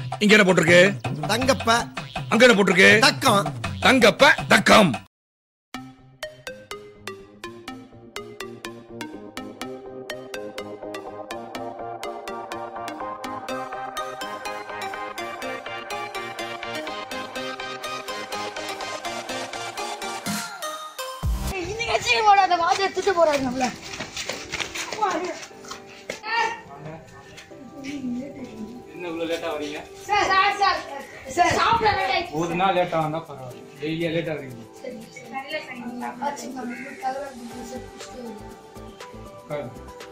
இங்க என்ன போட்டிருக்கு தங்கப்ப அங்க என்ன போட்டிருக்கு தக்கம் தங்கப்ப தக்கம் இன்னைக்கு சீக்கிரம் போட அந்த வாதி எடுத்துட்டு போறாரு நம்மள என்ன இவ்வளவு லேட்டா வரீங்க சார் சார் சார் சார் சாப்பிட லேட் ஆயிடுச்சு ஒரு நாள் லேட்டா வந்தா பரவாயில்ல டெய்லியா லேட்டா வரீங்க உட்காரு.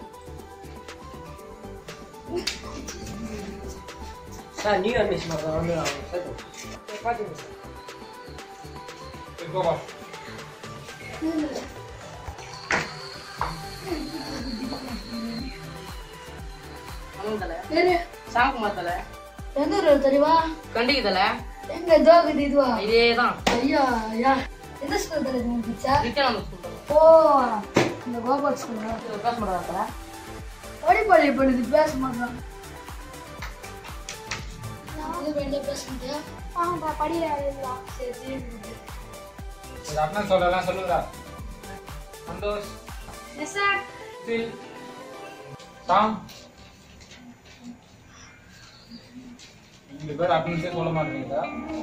சார் நியூ அட்மிஷன் பண்ணுறோம் வந்து சார் பார்த்துங்க சார் சரி, போ, போ. ஆமாம் தலை சரி சாப்பிடுமா தலை எந்த ஊர் தெரியுமா கண்டிக்கு தலை எங்க தோகுது இதுவா இதே தான் ஐயா ஐயா எந்த ஸ்கூல் தெரியுது உங்களுக்கு நித்யானந்த ஸ்கூல் தலை ஓ இந்த கோபால் ஸ்கூலா இது பேச மாட்டாங்க தலை படிப்படி பண்ணுது பேச மாட்டான் வேண்டிய பேச முடியா ஆமாப்பா படியா சரி சரி சரி, அண்ணன் சொல்லலாம் சொல்லுடா சந்தோஷ் எஸ் சார் சில் சாம் ரெண்டு பேர் அட்டனன்ஸே சொல்ல மாட்டீங்களா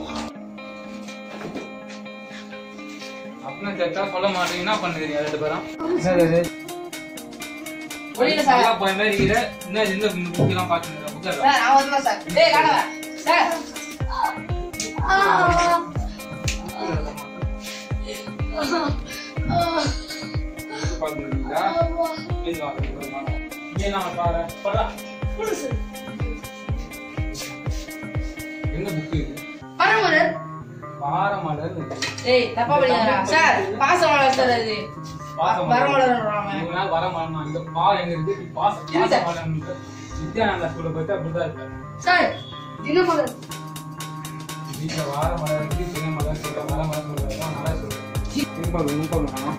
அட்டனன்ஸ் எடுத்தா சொல்ல மாட்டீங்கன்னா பண்ணுறீங்க ரெண்டு பேரும் புரியல சார் நல்லா போய் மாதிரி இருக்கிற என்ன இந்த புக்கெல்லாம் பார்த்துருக்கேன் புக்கெல்லாம் சார் நான் வந்து சார் டேய் காணவா சார் பார்த்துருக்கீங்களா ப்ளீஸ் வாங்க இங்கே நான் பாரு படா என்ன புக்கு இது பரமலர் பாரமலர் டேய் தப்பா படிக்காதடா சார் பாசமலர் சார் இது பாசமலர் வரமலர்ன்றாங்க இவங்க நாள் வரமலர் இந்த பா எங்க இருக்கு இப்ப பாச பாசமலர் நித்யானந்தா ஸ்கூல்ல போயிட்டு அப்படிதான் இருக்காரு சார் தினமலர் வீட்டுல வாரமலர் இருக்கு சின்னமலர் சொல்ற வரமலர் சொல்றாங்க நல்லா சொல்றேன் திரும்ப முன்பம்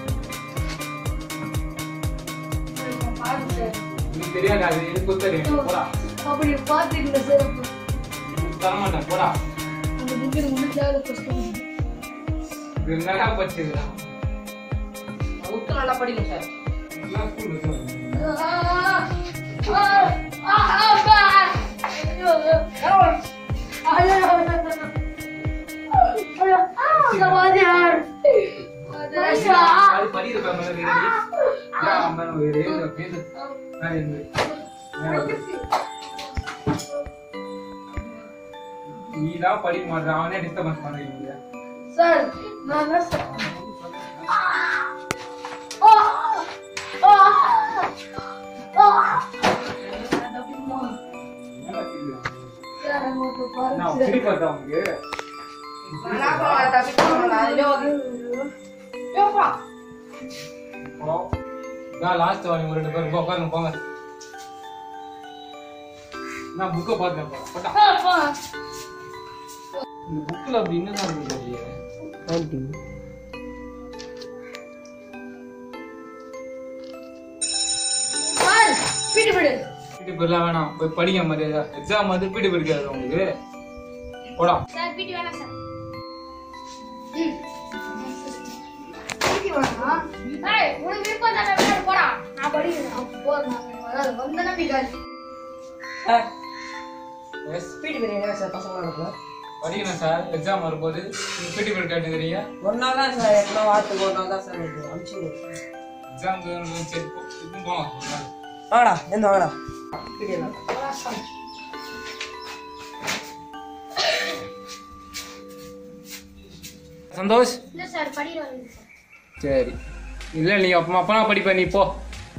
பாருங்க சார் உங்களுக்கு தெரியாது அது எனக்கு தெரியும் போடா அப்படி பாத்துக்கல சார் அப்போ தரமாட்டேன் போடா அந்த புக்கு முடிஞ்சாத கஷ்டம் இது நல்லா படிச்சிருக்கான் புக்கு நல்லா படிக்கும் சார் என்ன ஸ்கூல் இருக்கு அது படிக்கிற மாதிரி இருக்கு நான் அம்மா ஒரு ஏழு பேரு நான் இருந்து நீ தான் படிக்க மாட்டேன் அவனே டிஸ்டர்பன்ஸ் பண்றீங்க சார் நான் தான் சார் என்ன செய்யுது? சார் உங்களுக்கு நான் பாருங்க சிரிப்பு வருதா உங்களுக்கு நான் போவேன் தப்பி போவேன் ஐயோ யோப்பா ஹலோ நான் லாஸ்ட் வாங்க ரெண்டு பேரும் போ, உட்காருங்க போங்க நான் புக்கை பார்த்தேன் போட்டா இந்த புக்கில் அப்படி என்னதான் இருக்கு தெரியல சார் பிடி பிடி பீடி பேர்லாம் வேணாம் போய் படிக்க மரியாதை எக்ஸாம் வந்து பீடி படிக்காது உங்களுக்கு போடா சார் பிடி வேணாம் சார் பிடி வேணாம் ஏய் உனக்கு விருப்பம் தானே விளையாடு போடா நான் படிக்கிறேன் போறேன் வராது வந்த நம்பிக்காது sir yes speed biryani sir பசங்க நடக்கும் படிக்கணும் சார் எக்ஸாம் வரும்போது நீங்கள் பீடி பேர் கேட்டுக்கிறீங்க ஒரு நாள் தான் சார் எத்தனை வாரத்துக்கு ஒரு நாள் தான் சார் இருக்கு அனுப்பிச்சு எக்ஸாம் சரி போ இதுவும் போங்க ஒரு நாள். வாடா எந்த வாடா பிடிக்கலாம் சந்தோஷ் இல்ல சார் படிக்கிற வரீங்க சார் சரி இல்லை நீ அப்பா அப்பா படிப்ப நீ போ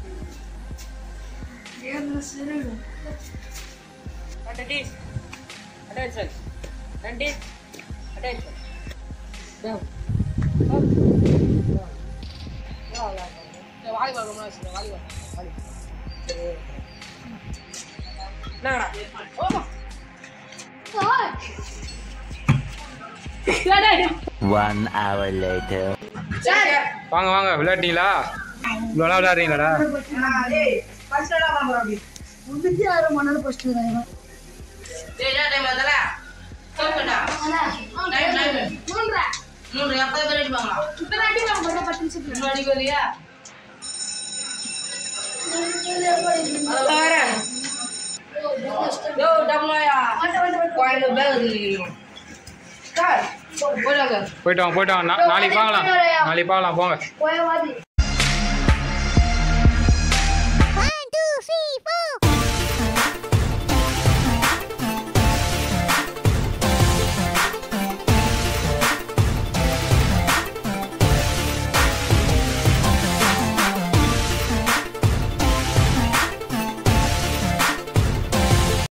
ஏன் சரி Attention. Attention. Attention. Attention. Down. Up. Down. Volleyball ரொம்ப நாள் வாலிபால் வாலிபால் சரி என்னடா ஓமா One hour later. வாங்க வாங்க விளையாட்டீங்களா இவ்வளோ நாள் விளையாடுறீங்களாடா முன்னூத்தி ஆறு மணி நேரம் ஃபர்ஸ்ட் டேய் என்ன டைம் முன்னாடி வரியா வரேன் யோ டம்லாயா கோயில் பேக் இல்லையோ கார் போடாங்க போயிட்டு வாங்க போயிட்டு வாங்க நா- நாளைக்கு பார்க்கலாம் நாளைக்கு பார்க்கலாம் போங்க போய் வாதி One, two, three, four.